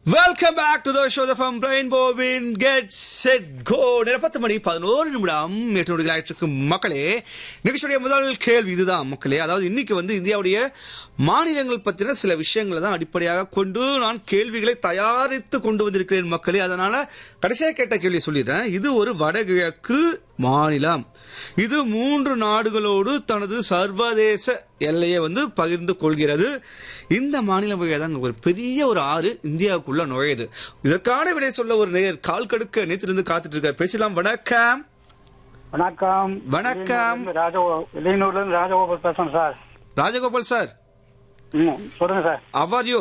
Welcome back to the show from ரெயின்போவின் get set go நேரம் பத்து மணி பதினோரு நிமிடம் எட்டு நொடிகள் ஆயிட்டு மக்களே நிகழ்ச்சியுடைய முதல் கேள்வி இதுதான் மக்களே அதாவது இன்னைக்கு வந்து இந்தியாவுடைய மாநிலங்கள் பற்றின சில விஷயங்களை தான் அடிப்படையாக கொண்டு நான் கேள்விகளை தயாரித்து கொண்டு வந்திருக்கிறேன் மக்களே அதனால கடைசியாக கேட்ட கேள்வி சொல்லிடுறேன் இது ஒரு வடகிழக்கு மாநிலம் இது மூன்று நாடுகளோடு தனது சர்வதேச எல்லையை வந்து பகிர்ந்து கொள்கிறது இந்த மாநிலம் வழியாக தான் ஒரு பெரிய ஒரு ஆறு இந்தியாவுக்குள்ள நுழையுது இதற்கான விடை சொல்ல ஒரு நேர் கால் கடுக்க நேத்திலிருந்து காத்துட்டு இருக்கார் பேசலாம் வணக்கம் வணக்கம் வணக்கம். வெளியூர்ல இருந்து ராஜகோ வெளியூர்ல இருந்து ராஜகோபால் பேசுறேன் சார் ராஜகோபால் சார் ம் சொல்லுங்க சார் அவர் யூ